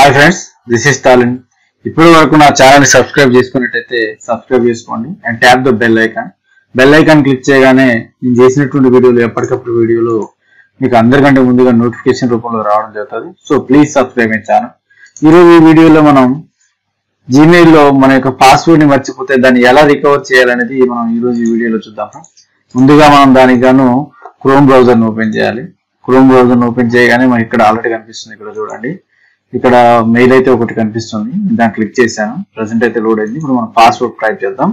hi friends this is టాలిన్ ఇప్పటి వరకు నా ఛానల్ సబ్స్క్రైబ్ చేసుకున్నట్టయితే సబ్స్క్రైబ్ చేసుకోండి and tap the bell icon bell icon click చేయగానే నేను చేసినటువంటి వీడియోలు ఎప్పటికప్పుడు వీడియోలు మీకు అందరికంటే ముందుగా నోటిఫికేషన్ రూపంలో రావడం జరుగుతుంది so please subscribe my channel ఈరోజు ఈ వీడియోలో మనం Gmail లో మన యొక్క పాస్వర్డ్ ని మర్చిపోతే దాన్ని ఎలా రికవర్ చేయాలనేది మనం ఈ రోజు ఈ వీడియోలో చూద్దాం ముందుగా మనం దానికి గాను క్రోమ్ బ్రౌజర్ ని ఓపెన్ చేయాలి క్రోమ్ బ్రౌజర్ ని ఓపెన్ చేయగానే మనకి ఇక్కడ ఆల్రెడీ కనిపిస్తుంది ఇక్కడ చూడండి ఇక్కడ మెయిల్ అయితే ఒకటి కనిపిస్తుంది దాన్ని క్లిక్ చేశాను ప్రజెంట్ అయితే లోడ్ అయింది ఇప్పుడు మనం పాస్వర్డ్ టైప్ చేద్దాం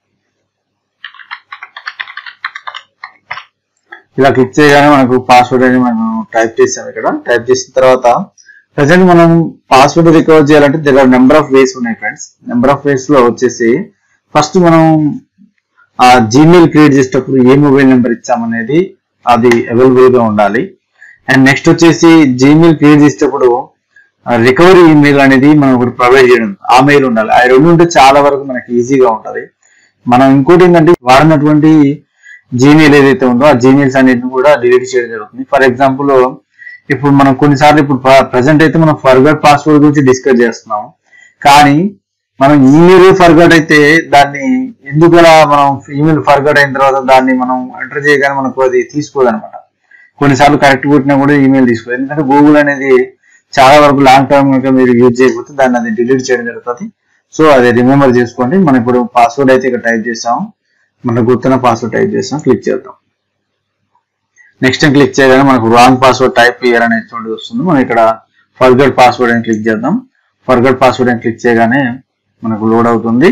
ఇలా క్లిక్ చేయగానే మనకు పాస్వర్డ్ అనేది మనం టైప్ చేసాం ఇక్కడ టైప్ చేసిన తర్వాత ప్రజెంట్ మనం పాస్వర్డ్ రికవర్ చేయాలంటే దగ్గర నెంబర్ ఆఫ్ వేస్ ఉన్నాయి ఫ్రెండ్స్ నెంబర్ ఆఫ్ వేస్ లో వచ్చేసి ఫస్ట్ మనం ఆ జీమెయిల్ క్రియేట్ చేసేటప్పుడు ఏ మొబైల్ నెంబర్ ఇచ్చామనేది అది అవైలబుల్ గా ఉండాలి అండ్ నెక్స్ట్ వచ్చేసి జీమెయిల్ క్రియేట్ చేసేటప్పుడు రికవరీ ఈమెయిల్ అనేది మనం ఒకటి ప్రొవైడ్ చేయడం ఆ మెయిల్ ఉండాలి ఆ రెండు ఉంటే చాలా వరకు మనకి ఈజీగా ఉంటది మనం ఇంకోటి ఏంటంటే వాడినటువంటి జీమెయిల్ ఏదైతే ఉందో ఆ జీమెయిల్స్ అన్నిటిని కూడా డిలీట్ చేయడం జరుగుతుంది ఫర్ ఎగ్జాంపుల్ ఇప్పుడు మనం కొన్నిసార్లు ఇప్పుడు ప్రజెంట్ అయితే మనం ఫర్గట్ పాస్వర్డ్ గురించి డిస్కస్ చేస్తున్నాం కానీ మనం ఈమెయిల్ ఫర్గట్ అయితే దాన్ని ఎందుకు అలా మనం ఈమెయిల్ ఫర్గట్ అయిన తర్వాత దాన్ని మనం ఎంటర్ చేయగానే మనకు అది తీసుకోదు అనమాట కొన్నిసార్లు కరెక్ట్ కొట్టినా కూడా ఈమెయిల్ తీసుకోదు ఎందుకంటే గూగుల్ అనేది చాలా వరకు లాంగ్ టర్మ్ కనుక మీరు యూజ్ చేయకపోతే దాన్ని అది డిలీట్ చేయడం జరుగుతుంది సో అది రిమెంబర్ చేసుకోండి మనం ఇప్పుడు పాస్వర్డ్ అయితే ఇక్కడ టైప్ చేసాం మనకు గుర్తున్న పాస్వర్డ్ టైప్ చేసాం క్లిక్ చేద్దాం నెక్స్ట్ క్లిక్ చేయగానే మనకు రాంగ్ పాస్వర్డ్ టైప్ చేయాలని చూడండి వస్తుంది మనం ఇక్కడ ఫర్గట్ పాస్వర్డ్ అని క్లిక్ చేద్దాం ఫర్గట్ పాస్వర్డ్ అని క్లిక్ చేయగానే మనకు లోడ్ అవుతుంది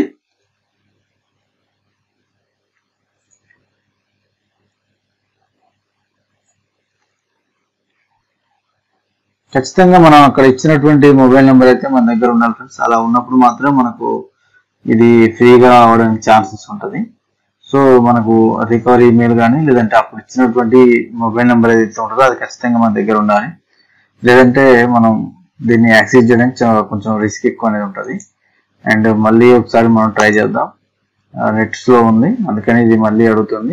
ఖచ్చితంగా మనం అక్కడ ఇచ్చినటువంటి మొబైల్ నెంబర్ అయితే మన దగ్గర ఉండాలి ఫ్రెండ్స్ అలా ఉన్నప్పుడు మాత్రం మనకు ఇది ఫ్రీగా అవడానికి ఛాన్సెస్ ఉంటుంది సో మనకు రికవరీ ఈమెయిల్ కానీ లేదంటే అప్పుడు ఇచ్చినటువంటి మొబైల్ నెంబర్ ఏదైతే ఉంటుందో అది ఖచ్చితంగా మన దగ్గర ఉండాలి లేదంటే మనం దీన్ని యాక్సెస్ చేయడానికి చా- కొంచెం రిస్క్ ఎక్కువ అనేది ఉంటుంది అండ్ మళ్ళీ ఒకసారి మనం ట్రై చేద్దాం నెట్ స్లో ఉంది అందుకని ఇది మళ్ళీ అడుగుతుంది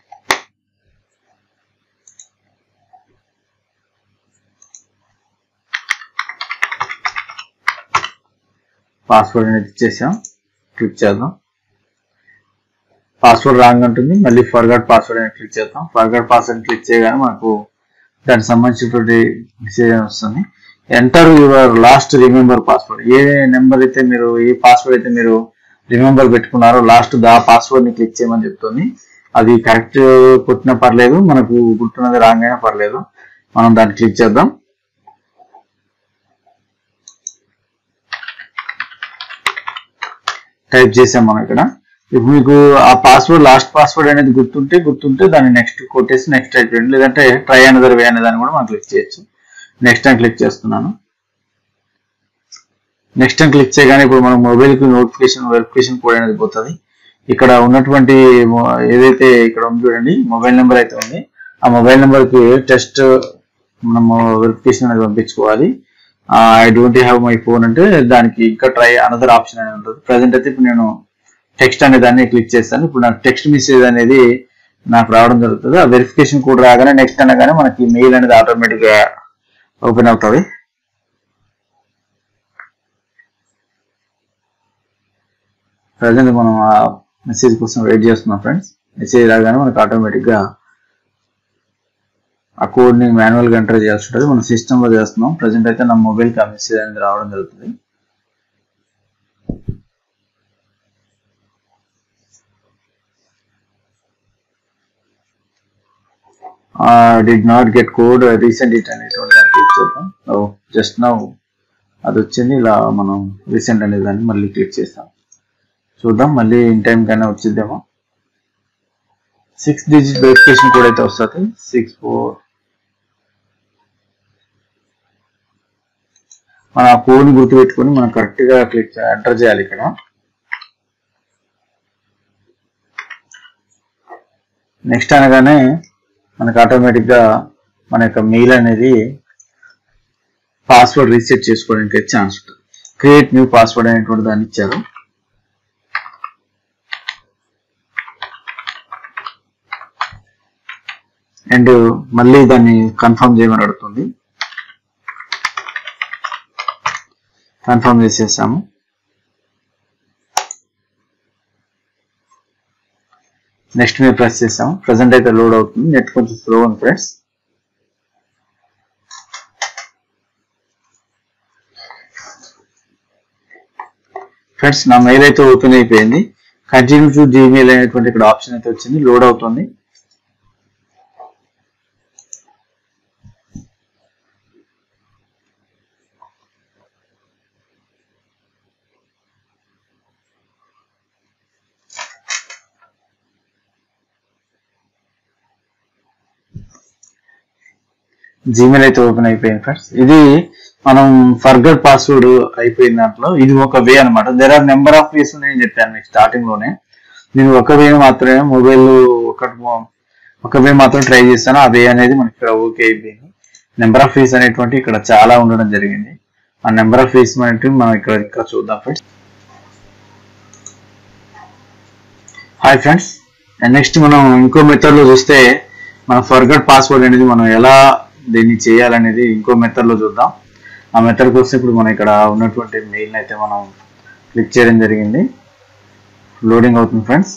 పాస్వర్డ్ అనేది ఇచ్చేసాం క్లిక్ చేద్దాం పాస్వర్డ్ రాంగ్ ఉంటుంది మళ్ళీ ఫర్గట్ పాస్వర్డ్ అని క్లిక్ చేద్దాం ఫర్గట్ పాస్వర్డ్ క్లిక్ చేయగానే మనకు దానికి సంబంధించినటువంటి మెసేజ్ అని వస్తుంది enter your last remember password ఏ నెంబర్ అయితే మీరు ఏ పాస్వర్డ్ అయితే మీరు రిమెంబర్ పెట్టుకున్నారో లాస్ట్ దా పాస్వర్డ్ ని క్లిక్ చేయమని చెప్తుంది అది కరెక్ట్ కొట్టినా పర్లేదు మనకు గుర్తున్నది రాంగ్ అయినా పర్లేదు మనం దాన్ని క్లిక్ చేద్దాం టైప్ చేసాం మనం ఇక్కడ ఇప్పుడు మీకు ఆ పాస్వర్డ్ లాస్ట్ పాస్వర్డ్ అనేది గుర్తుంటే గుర్తుంటే దాన్ని నెక్స్ట్ కొట్టేసి నెక్స్ట్ టైప్ చేయండి లేదంటే ట్రై అనదర్ వే అనే దాన్ని కూడా మనం క్లిక్ చేయొచ్చు నెక్స్ట్ అని క్లిక్ చేస్తున్నాను నెక్స్ట్ అని క్లిక్ చేయగానే ఇప్పుడు మన మొబైల్ కి నోటిఫికేషన్ వెరిఫికేషన్ కోడ్ అనేది పోతుంది ఇక్కడ ఉన్నటువంటి మొ- ఏదైతే ఇక్కడ ఉంది చూడండి మొబైల్ నెంబర్ అయితే ఉంది ఆ మొబైల్ నెంబర్ కి టెస్ట్ మనము వెరిఫికేషన్ అనేది పంపించుకోవాలి I don't have my phone అంటే దానికి ఇంకా ట్రై అనదర్ ఆప్షన్ అనేది ఉంటుంది ప్రజెంట్ అయితే ఇప్పుడు నేను టెక్స్ట్ అనే దాన్ని క్లిక్ చేస్తాను ఇప్పుడు నాకు టెక్స్ట్ మెసేజ్ అనేది నాకు రావడం జరుగుతుంది ఆ వెరిఫికేషన్ కోడ్ రాగానే నెక్స్ట్ అనగానే మనకి మెయిల్ అనేది ఆటోమేటిక్ గా ఓపెన్ అవుతుంది ప్రజెంట్ మనం ఆ మెసేజ్ కోసం వెయిట్ చేస్తున్నాం ఫ్రెండ్స్ మెసేజ్ రాగానే మనకు ఆటోమేటిక్ గా ఆ కోడ్ ని మాన్యువల్ గా ఎంటర్ చేయాల్సి ఉంటుంది మనం సిస్టమ్ లో చేస్తున్నాం ప్రజెంట్ అయితే నా మొబైల్ కి ఆ మెసేజ్ అనేది రావడం జరుగుతుంది did not get code resend it అనేటువంటి దాన్ని క్లిక్ చేద్దాం జస్ట్ నౌ అది వచ్చింది ఇలా మనం రీసెంట్ అనే దాన్ని మళ్ళీ క్లిక్ చేస్తాం చూద్దాం మళ్ళీ ఇన్ టైం కైనా వచ్చిద్దేమో సిక్స్ డిజిట్ వెరిఫికేషన్ కోడ్ అయితే వస్తుంది సిక్స్ ఫోర్ మన ఆ కోడ్ గుర్తుపెట్టుకొని మనం కరెక్ట్ గా క్లిక్ ఎంటర్ చేయాలి ఇక్కడ నెక్స్ట్ అనగానే మనకు ఆటోమేటిక్ గా మన యొక్క మెయిల్ అనేది పాస్వర్డ్ రీసెట్ చేసుకోవడానికి ఛాన్స్ ఉంటుంది క్రియేట్ న్యూ పాస్వర్డ్ అనేటువంటి దాన్ని ఇచ్చారు అండ్ మళ్ళీ దాన్ని కన్ఫర్మ్ చేయమని అడుగుతుంది కన్ఫర్మ్ చేసేసాము నెక్స్ట్ మీద ప్రెస్ చేసాము ప్రజెంట్ అయితే లోడ్ అవుతుంది నెట్ కొంచెం స్లో ఉంది ఫ్రెండ్స్ ఫ్రెండ్స్ నా మెయిల్ అయితే ఓపెన్ అయిపోయింది కంటిన్యూ టు జీమెయిల్ అనేటువంటి ఇక్కడ ఆప్షన్ అయితే వచ్చింది లోడ్ అవుతుంది జీమెయిల్ అయితే ఓపెన్ అయిపోయింది ఫ్రెండ్స్ ఇది మనం ఫర్గర్ పాస్వర్డ్ అయిపోయిన దాంట్లో ఇది ఒక వే అనమాట there are number of ways ఉన్నాయని చెప్పాను మీకు స్టార్టింగ్ లోనే నేను ఒక వే మాత్రమే మొబైల్ ఒకటి మొ- ఒక వే మాత్రం ట్రై చేస్తాను ఆ వే అనేది మనకి ఇక్కడ ఓకే అయిపోయింది నెంబర్ ఆఫ్ వేస్ అనేటువంటి ఇక్కడ చాలా ఉండడం జరిగింది ఆ నెంబర్ ఆఫ్ వేస్ అనేవి మనం ఇక్కడ ఇంకా చూద్దాం ఫ్రెండ్స్ హాయ్ ఫ్రెండ్స్ నెక్స్ట్ మనం ఇంకో మెథడ్ లో చూస్తే మన ఫర్గట్ పాస్వర్డ్ అనేది మనం ఎలా దీన్ని చేయాలనేది ఇంకో మెథడ్ లో చూద్దాం ఆ మెథడ్ కోసం ఇప్పుడు మనం ఇక్కడ ఉన్నటువంటి మెయిల్ అయితే మనం క్లిక్ చేయడం జరిగింది లోడింగ్ అవుతుంది ఫ్రెండ్స్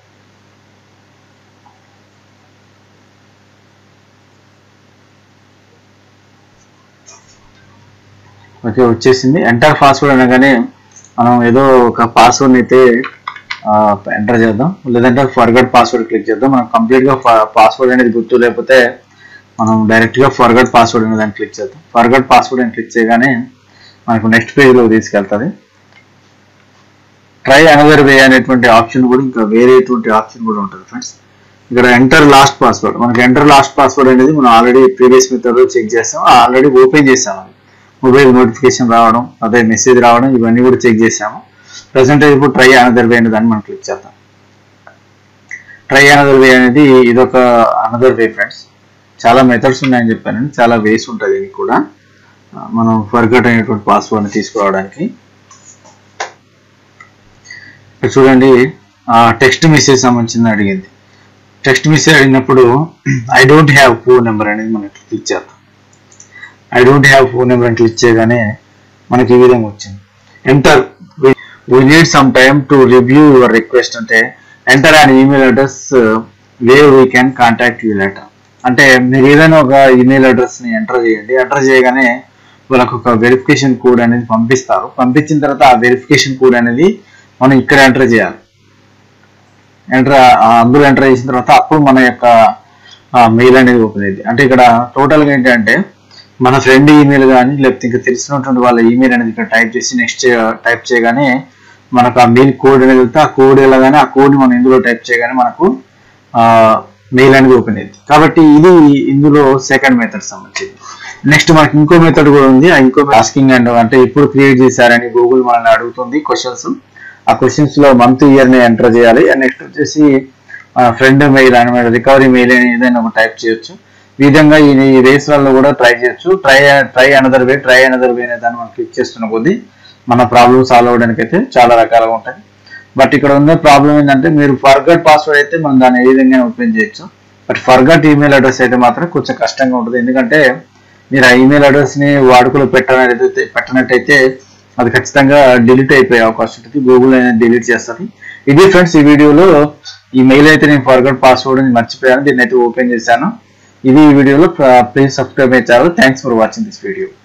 ఓకే వచ్చేసింది ఎంటర్ పాస్వర్డ్ అనగానే మనం ఏదో ఒక పాస్వర్డ్ అయితే ఎంటర్ చేద్దాం లేదంటే ఫర్గట్ పాస్వర్డ్ క్లిక్ చేద్దాం మనం కంప్లీట్ గా పాస్వర్డ్ అనేది గుర్తు లేకపోతే మనం డైరెక్ట్ గా ఫర్గట్ పాస్వర్డ్ అనే దాన్ని క్లిక్ చేద్దాం ఫర్గట్ పాస్వర్డ్ అని క్లిక్ చేయగానే మనకు నెక్స్ట్ పేజ్ లో తీసుకెళ్తుంది ట్రై అనదర్ వే అనేటువంటి ఆప్షన్ కూడా ఇంకా వేరేటువంటి ఆప్షన్ కూడా ఉంటుంది ఫ్రెండ్స్ ఇక్కడ ఎంటర్ లాస్ట్ పాస్వర్డ్ మనకి ఎంటర్ లాస్ట్ పాస్వర్డ్ అనేది మనం ఆల్రెడీ ప్రీవియస్ మెథడ్ లో చెక్ చేస్తాం ఆల్రెడీ ఓపెన్ చేసాం అది మొబైల్ నోటిఫికేషన్ రావడం అదే మెసేజ్ రావడం ఇవన్నీ కూడా చెక్ చేసాము ప్రజెంట్ ఇప్పుడు ట్రై అనదర్ వే అనే దాన్ని మనం క్లిక్ చేద్దాం ట్రై అనదర్ వే అనేది ఇదొక అనదర్ వే ఫ్రెండ్స్ చాలా మెథడ్స్ ఉన్నాయని చెప్పాను చాలా వేస్ ఉంటుంది దీనికి కూడా ఆ, మనం ఫర్గట్ అనేటువంటి పాస్వర్డ్ని తీసుకురావడానికి ఇక్కడ చూడండి టెక్స్ట్ మెసేజ్ సంబంధించింది అడిగింది టెక్స్ట్ మెసేజ్ అడిగినప్పుడు I don't have phone number అనేది మనం క్లిక్ చేద్దాం I don't have phone number అని క్లిక్ చేయగానే మనకి ఈ విధంగా వచ్చింది enter we need some time to review your request అంటే enter and email address way we can contact you later అంటే మీరు ఏదైనా ఒక ఈమెయిల్ అడ్రస్ ని ఎంటర్ చేయండి ఎంటర్ చేయగానే వాళ్ళకు ఒక వెరిఫికేషన్ కోడ్ అనేది పంపిస్తారు పంపించిన తర్వాత ఆ వెరిఫికేషన్ కోడ్ అనేది మనం ఇక్కడ ఎంటర్ చేయాలి ఎంటర్ అందులో ఎంటర్ చేసిన తర్వాత అప్పుడు మన యొక్క మెయిల్ అనేది ఓపెన్ అయింది అంటే ఇక్కడ టోటల్ గా ఏంటంటే మన ఫ్రెండ్ ఈమెయిల్ కానీ లేకపోతే ఇంకా తెలిసినటువంటి వాళ్ళ ఈమెయిల్ అనేది ఇక్కడ టైప్ చేసి నెక్స్ట్ టైప్ చేయగానే మనకు ఆ మెయిల్ కోడ్ అనేది వెళ్తే ఆ కోడ్ వెళ్ళగానే ఆ కోడ్ మనం ఇందులో టైప్ చేయగానే మనకు మెయిల్ అనేది ఓపెన్ అయింది కాబట్టి ఇది ఇందులో సెకండ్ మెథడ్ సంబంధించింది నెక్స్ట్ మనకి ఇంకో మెథడ్ కూడా ఉంది ఆ ఇంకో ఆస్కింగ్ అండ్ అంటే ఎప్పుడు క్రియేట్ చేశారని గూగుల్ మనల్ని అడుగుతుంది క్వశ్చన్స్ ఆ క్వశ్చన్స్ లో మంత్ ఇయర్ ని ఎంటర్ చేయాలి అండ్ నెక్స్ట్ వచ్చేసి ఫ్రెండ్ మెయిల్ అనమాట రికవరీ మెయిల్ అని ఏదైనా ఒక టైప్ చేయొచ్చు ఈ విధంగా ఈ రేస్ వల్ల కూడా ట్రై చేయొచ్చు try try another way try another way అనే దాన్ని మనం క్లిక్ చేస్తున్న కొద్దీ మన ప్రాబ్లమ్ సాల్వ్ అవడానికి అయితే చాలా రకాలుగా ఉంటాయి బట్ ఇక్కడ ఉన్న ప్రాబ్లం ఏంటంటే మీరు ఫర్గట్ పాస్వర్డ్ అయితే మనం దాన్ని ఏ విధంగా ఓపెన్ చేయొచ్చు బట్ ఫర్గట్ ఈమెయిల్ అడ్రస్ అయితే మాత్రం కొంచెం కష్టంగా ఉంటుంది ఎందుకంటే మీరు ఆ ఈమెయిల్ అడ్రస్ ని వాడుకలో పెట్టనట్టయితే పెట్టినట్టయితే అది ఖచ్చితంగా డిలీట్ అయిపోయే అవకాశం ఉంటుంది గూగుల్ అనేది డిలీట్ చేస్తుంది ఇది ఫ్రెండ్స్ ఈ వీడియోలో ఈ మెయిల్ అయితే నేను ఫర్గట్ పాస్వర్డ్ మర్చిపోయాను దీన్ని అయితే ఓపెన్ చేశాను ఇది ఈ వీడియోలో ప్లీజ్ సబ్స్క్రైబ్ అయ్యే channel thanks for watching this video